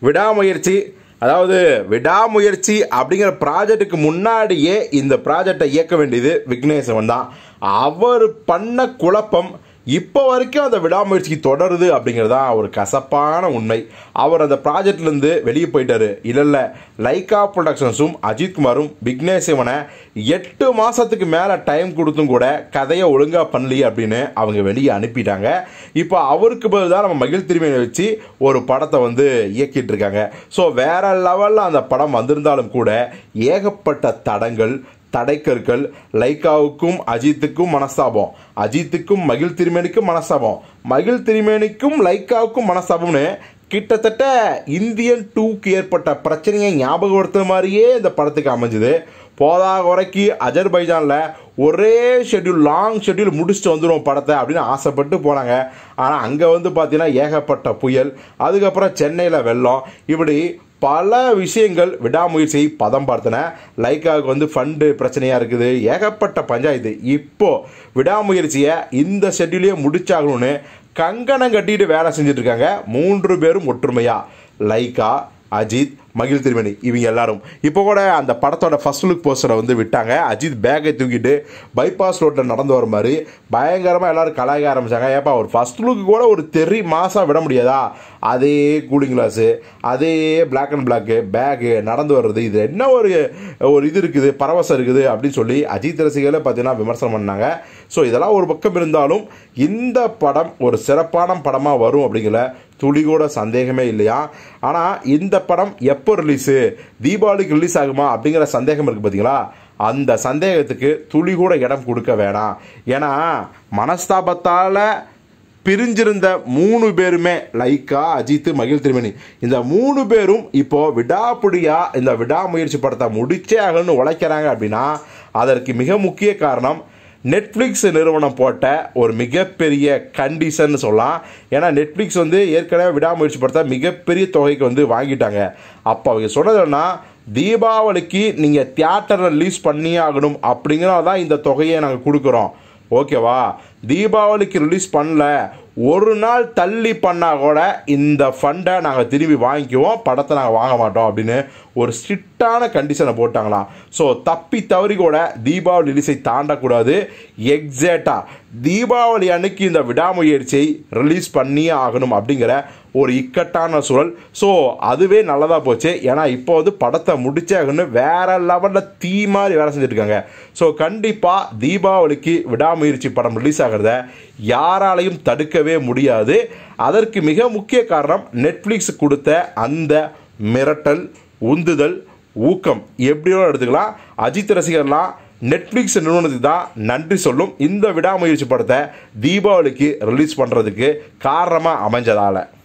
விடாமுயற்சி அதாவது விடாமுயற்சி அப்படிங்கிற ப்ராஜெக்ட்டுக்கு முன்னாடியே இந்த ப்ராஜெக்டை இயக்க வேண்டியது விக்னேஸ்வரன் தான் அவர் பண்ண குழப்பம் இப்போ வரைக்கும் அந்த விடாமுயற்சிக்கு தொடருது அப்படிங்கிறது தான் ஒரு கசப்பான உண்மை அவர் அந்த ப்ராஜெக்ட்லேருந்து வெளியே போயிட்டாரு இல்லை இல்லை லைக்கா ப்ரொடக்ஷன்ஸும் அஜித்குமாரும் விக்னேஸ்வனை எட்டு மாதத்துக்கு மேலே டைம் கொடுத்தும் கூட கதையை ஒழுங்காக பண்ணலையே அப்படின்னு அவங்க வெளியே அனுப்பிட்டாங்க இப்போ அவருக்கு பதில் தான் நம்ம மகிழ் திரும்பியை வச்சு ஒரு படத்தை வந்து இயக்கிட்டு இருக்காங்க ஸோ வேற லெவலில் அந்த படம் வந்திருந்தாலும் கூட ஏகப்பட்ட தடங்கள் தடைக்கற்கள் லைக்காவுக்கும் அஜித்துக்கும் மனஸ்தாபம் அஜித்துக்கும் மகிழ் திருமேனிக்கும் மனஸ்தாபம் மகிழ் திருமேனிக்கும் லைக்காவுக்கும் மனஸ்தாபம்னு கிட்டத்தட்ட இந்தியன் டூக்கு ஏற்பட்ட பிரச்சனையை ஞாபகப்படுத்துற மாதிரியே இந்த படத்துக்கு அமைஞ்சுது போதா குறைக்கு அஜர்பைஜானில் ஒரே ஷெட்யூல் லாங் ஷெட்யூல் முடிச்சுட்டு வந்துடும் படத்தை அப்படின்னு ஆசைப்பட்டு போனாங்க ஆனால் அங்கே வந்து பார்த்தீங்கன்னா ஏகப்பட்ட புயல் அதுக்கப்புறம் சென்னையில் வெள்ளம் இப்படி பல விஷயங்கள் விடாமுயற்சியை பதம் பார்த்தன லைக்காவுக்கு வந்து ஃபண்டு பிரச்சனையாக இருக்குது ஏகப்பட்ட பஞ்சாயத்து இப்போ விடாமுயற்சியை இந்த ஷெட்யூலே முடிச்சாகணும்னு கங்கணம் கட்டிட்டு வேலை செஞ்சுட்டு இருக்காங்க மூன்று பேரும் ஒற்றுமையா லைக்கா அஜித் மகிழ் திருமணி இவங்க எல்லாரும் இப்போ கூட அந்த படத்தோட ஃபர்ஸ்ட் லுக் போஸ்டரை வந்து விட்டாங்க அஜித் பேக்கை தூக்கிட்டு பைபாஸ் ரோட்டில் நடந்து வர மாதிரி பயங்கரமாக எல்லாரும் கலாய்க்க ஆரம்பிச்சாங்க ஏப்பா ஒரு ஃபர்ஸ்ட் லுக்கு கூட ஒரு தெரி மாசாக விட முடியாதா அதே கூலிங் கிளாஸு அதே பிளாக் அண்ட் பிளாக்கு பேகு நடந்து வர்றது இது என்ன ஒரு ஒரு இது இருக்குது பரவசம் இருக்குது அப்படின்னு சொல்லி அஜித் ரசிகர்களே பார்த்தீங்கன்னா விமர்சனம் பண்ணாங்க ஸோ இதெல்லாம் ஒரு பக்கம் இருந்தாலும் இந்த படம் ஒரு சிறப்பான படமாக வரும் அப்படிங்கிற துளி கூட சந்தேகமே இல்லையா ஆனால் இந்த படம் எப்போ ரிலீஸு தீபாவளிக்கு ரிலீஸ் ஆகுமா அப்படிங்கிற சந்தேகம் இருக்குது பார்த்தீங்களா அந்த சந்தேகத்துக்கு துளி கூட இடம் கொடுக்க வேணாம் ஏன்னா மனஸ்தாபத்தால் பிரிஞ்சிருந்த மூணு பேருமே லைக்கா அஜித் மகிழ் திருமணி இந்த மூணு பேரும் இப்போ விடாப்புடியா இந்த விடாமுயற்சி படத்தை முடிச்சே ஆகணும்னு உழைக்கிறாங்க அப்படின்னா அதற்கு மிக முக்கிய காரணம் நெட்ஃப்ளிக்ஸ் நிறுவனம் போட்ட ஒரு மிகப்பெரிய கண்டிஷன் சொல்லலாம் ஏன்னா நெட்ஃப்ளிக்ஸ் வந்து ஏற்கனவே விடாமுயற்சி படத்தை மிகப்பெரிய தொகைக்கு வந்து வாங்கிட்டாங்க அப்போ அவங்க சொன்னதுன்னா தீபாவளிக்கு நீங்கள் தியேட்டரில் ரிலீஸ் பண்ணியே ஆகணும் அப்படிங்கிறனால தான் இந்த தொகையை நாங்கள் கொடுக்குறோம் ஓகேவா தீபாவளிக்கு ரிலீஸ் பண்ணல ஒரு நாள் தள்ளி பண்ணால் கூட இந்த ஃபண்டை நாங்கள் திரும்பி வாங்கிக்குவோம் படத்தை நாங்கள் வாங்க மாட்டோம் அப்படின்னு ஒரு ஸ்ட்ரிக்டான கண்டிஷனை போட்டாங்களாம் ஸோ தப்பி தவறி கூட தீபாவளி ரிலீஸை தாண்டக்கூடாது எக்ஸாக்டாக தீபாவளி அன்னைக்கு இந்த விடாமுயற்சியை ரிலீஸ் பண்ணியே ஆகணும் அப்படிங்கிற ஒரு இக்கட்டான சூழல் ஸோ அதுவே நல்லதாக போச்சு ஏன்னா இப்போ வந்து படத்தை முடிச்சாகன்னு வேற லெவலில் தீ மாதிரி வேலை செஞ்சுட்டு இருக்காங்க ஸோ கண்டிப்பாக தீபாவளிக்கு விடாமுயற்சி படம் ரிலீஸ் ஆகிறத யாராலையும் தடுக்கவே முடியாது அதற்கு மிக முக்கிய காரணம் நெட்ஃப்ளிக்ஸ் கொடுத்த அந்த மிரட்டல் உந்துதல் ஊக்கம் எப்படியோ எடுத்துக்கலாம் அஜித் ரசிகர்லாம் நெட்ஃப்ளிக்ஸ் நிறுவனத்துக்கு தான் நன்றி சொல்லும் இந்த விடாமுயற்சி படத்தை தீபாவளிக்கு ரிலீஸ் பண்ணுறதுக்கு காரணமாக அமைஞ்சதால்